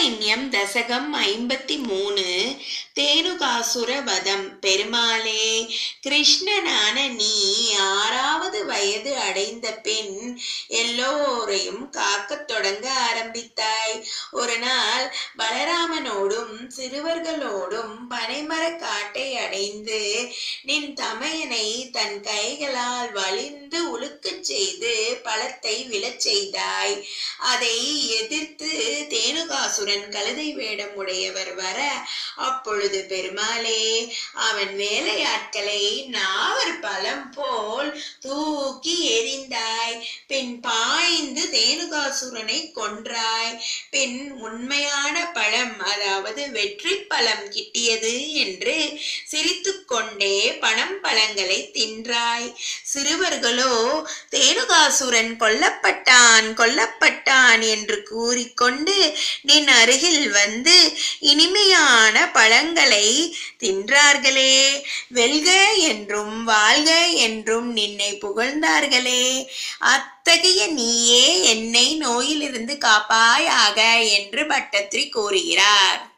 திருக்கணின்யம் தசகம் ஐம்பத்தி மூணு தேனுகாசுர வதம் பெருமாளே கிருஷ்ணனான நீ ஆறாவது வயது அடைந்த பின் எல்லோரையும் காக்கத் தொடங்க ஆரம்பித்தாய் ஒரு நாள் பலராமனோடும் சிறுவர்களோடும் பனைமரக் காட்டை அடைந்து நின் தமையனை தன் கைகளால் வலிந்து உழுக்கச் செய்து பழத்தை விழச் செய்தாய் அதை எதிர்த்து தேனுகாசுரன் கழுதை வேடம் உடையவர் வர அப்பொழுது பெருமாளே அவன் வேலையாட்களை நாவர் பழம் போல் தூக்கி எறிந்தாய் பின் பாய்ந்து தேனுகாசுரனை கொன்றாய் பின் உண்மையான பழம் அதாவது வெற்றி பழம் கிட்டியது என்று சிரித்துக்கொண்டே பணம் பழங்களை தின்றாய் சிறுவர்களோ தேனுகாசுரன் கொல்லப்பட்டான் கொல்லப்பட்டான் என்று கூறிக்கொண்டு நின் அருகில் வந்து இனிமையான பழங்களை தின்றார்களே வெல்க என்றும் வாழ்க என்றும் நின்னை புகழ்ந்தார்களே அத்தகைய நீயே என்னை நோயிலிருந்து காப்பாயாக என்று பட்டத்திரி கூறுகிறார்